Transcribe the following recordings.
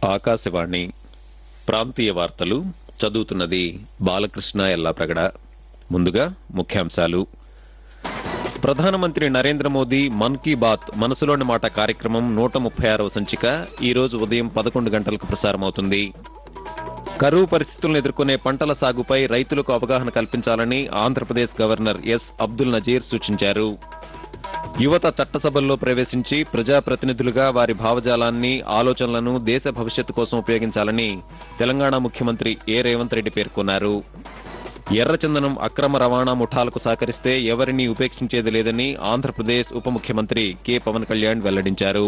ఆకాశవాణి ప్రాంతీయ వార్తలు చదువుతున్నది బాలకృష్ణ ఎల్లాప్రగడ ముందుగా ముఖ్యాంశాలు ప్రధానమంత్రి నరేంద్ర మోదీ మన్ కీ బాత్ మనసులోని మాట కార్యక్రమం నూట ముప్పై ఆరవ సంచిక ఈ రోజు ఉదయం పదకొండు గంటలకు ప్రసారమవుతుంది కరువు పరిస్థితులను ఎదుర్కొనే పంటల సాగుపై రైతులకు అవగాహన కల్పించాలని ఆంధ్రప్రదేశ్ గవర్నర్ ఎస్ అబ్దుల్ నజీర్ సూచించారు యువత చట్టసభల్లో ప్రవేశించి ప్రజాప్రతినిధులుగా వారి భావజాలాన్ని ఆలోచనలను దేశ భవిష్యత్తు కోసం ఉపయోగించాలని తెలంగాణ ముఖ్యమంత్రి ఏ రేవంత్ రెడ్డి పేర్కొన్నారు ఎర్రచందనం అక్రమ రవాణా ముఠాలకు సహకరిస్తే ఎవరినీ ఉపేక్షించేది లేదని ఆంధ్రప్రదేశ్ ఉప ముఖ్యమంత్రి కె పవన్ కళ్యాణ్ వెల్లడించారు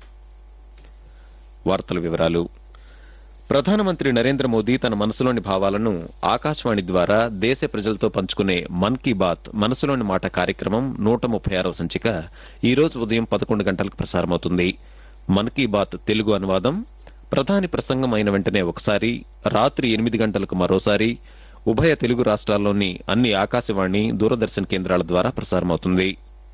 వార్తల వివరాలు ప్రధానమంత్రి నరేంద్ర మోదీ తన మనసులోని భావాలను ఆకాశవాణి ద్వారా దేశ ప్రజలతో పంచుకునే మన్ కీ బాత్ మనసులోని మాట కార్యక్రమం నూట ముప్పై ఆరవ సంచిక ఈ రోజు ఉదయం పదకొండు గంటలకు ప్రసారమవుతుంది మన్ కీ బాత్ తెలుగు అనువాదం ప్రధాని ప్రసంగం అయిన వెంటనే ఒకసారి రాత్రి ఎనిమిది గంటలకు మరోసారి ఉభయ తెలుగు రాష్ట్రాల్లోని అన్ని ఆకాశవాణి దూరదర్శన్ కేంద్రాల ద్వారా ప్రసారమవుతుంది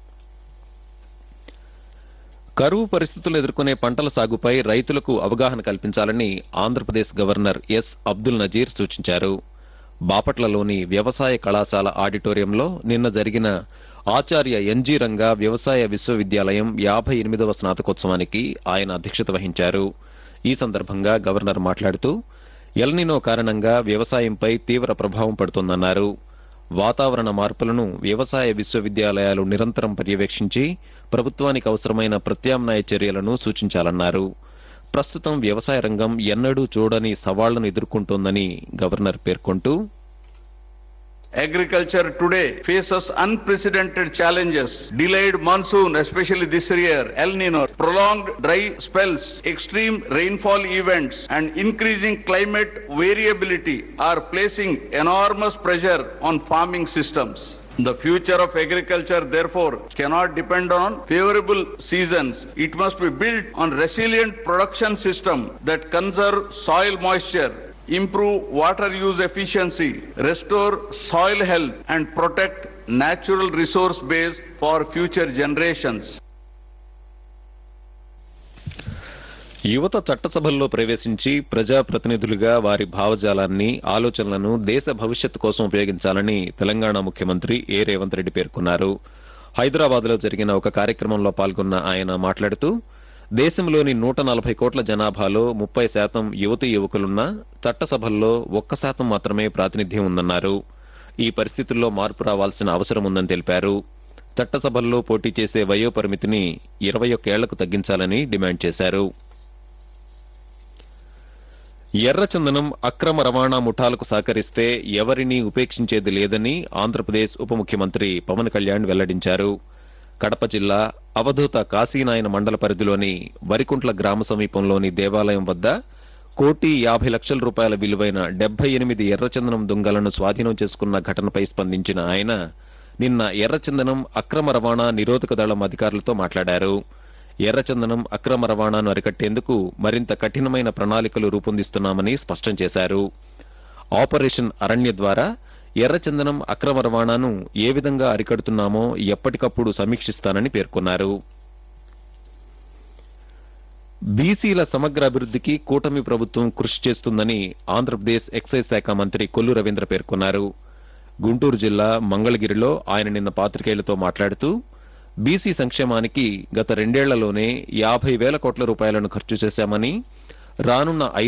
కరువు పరిస్థితులు ఎదుర్కొనే పంటల సాగుపై రైతులకు అవగాహన కల్పించాలని ఆంధ్రప్రదేశ్ గవర్నర్ ఎస్ అబ్దుల్ నజీర్ సూచించారు బాపట్లలోని వ్యవసాయ కళాశాల ఆడిటోరియంలో నిన్న జరిగిన ఆచార్య ఎన్జీ రంగా వ్యవసాయ విశ్వవిద్యాలయం యాభై ఎనిమిదవ స్నాతకోత్సవానికి ఆయన అధ్యక్షత వహించారు ఈ సందర్భంగా గవర్నర్ మాట్లాడుతూ ఎల్నినో కారణంగా వ్యవసాయంపై తీవ్ర ప్రభావం పడుతోందన్నారు వాతావరణ మార్పులను వ్యవసాయ విశ్వవిద్యాలయాలు నిరంతరం పర్యవేక్షించి ప్రభుత్వానికి అవసరమైన ప్రత్యామ్నాయ చర్యలను సూచించాలన్నారు ప్రస్తుతం వ్యవసాయ రంగం ఎన్నడూ చూడని సవాళ్లను ఎదుర్కొంటోందని గవర్నర్ పేర్కొంటూ Agriculture today faces unprecedented challenges. Delayed monsoon, especially this year, El Nino, prolonged dry spells, extreme rainfall events, and increasing climate variability are placing enormous pressure on farming systems. The future of agriculture, therefore, cannot depend on favorable seasons. It must be built on resilient production system that conserve soil moisture, improve water use efficiency, restore soil health, and protect natural resource base for future generations. యువత చట్టసభల్లో ప్రవేశించి ప్రజాప్రతినిధులుగా వారి భావజాలాన్ని ఆలోచనలను దేశ భవిష్యత్తు కోసం ఉపయోగించాలని తెలంగాణ ముఖ్యమంత్రి ఏ రేవంత్ రెడ్డి పేర్కొన్నారు హైదరాబాద్ లో జరిగిన ఒక కార్యక్రమంలో పాల్గొన్న ఆయన మాట్లాడుతూ దేశంలోని నూట నలభై కోట్ల జనాభాలో ముప్పై శాతం యువతీ యువకులున్నా చట్టసభల్లో ఒక్క శాతం మాత్రమే ప్రాతినిధ్యం ఉందన్నారు ఈ పరిస్థితుల్లో మార్పు రావాల్సిన అవసరం ఉందని తెలిపారు చట్టసభల్లో పోటీ చేసే వయో పరిమితిని ఇరవై ఒక్కేళ్లకు తగ్గించాలని డిమాండ్ చేశారు ఎర్రచందనం అక్రమ రవాణా ముఠాలకు సహకరిస్తే ఎవరినీ ఉపేక్షించేది లేదని ఆంధ్రప్రదేశ్ ఉప ముఖ్యమంత్రి పవన్ కళ్యాణ్ వెల్లడించారు కడప జిల్లా అవధూత కాశీనాయన మండల పరిధిలోని వరికుంట్ల గ్రామ సమీపంలోని దేవాలయం వద్ద కోటి యాభై లక్షల రూపాయల విలువైన డెబ్బై ఎనిమిది ఎర్రచందనం దుంగలను స్వాధీనం చేసుకున్న ఘటనపై స్పందించిన ఆయన నిన్న ఎర్రచందనం అక్రమ రవాణా నిరోధక దళం అధికారులతో మాట్లాడారు ఎర్రచందనం అక్రమ రవాణాను అరికట్టేందుకు మరింత కఠినమైన ప్రణాళికలు రూపొందిస్తున్నామని స్పష్టం చేశారు ఆపరేషన్ అరణ్య ద్వారా ఎర్రచందనం అక్రమ రవాణాను ఏ విధంగా అరికడుతున్నామో ఎప్పటికప్పుడు సమీక్షిస్తానని పేర్కొన్నారు బీసీల సమగ్ర అభివృద్ధికి కూటమి ప్రభుత్వం కృషి చేస్తుందని ఆంధ్రప్రదేశ్ ఎక్సైజ్ శాఖ మంత్రి కొల్లు రవీంద్ర పేర్కొన్నారు గుంటూరు జిల్లా మంగళగిరిలో ఆయన నిన్న పాత్రికేయులతో మాట్లాడుతూ బీసీ సంక్షేమానికి గత రెండేళ్లలోనే యాభై వేల కోట్ల రూపాయలను ఖర్చు చేశామని రానున్న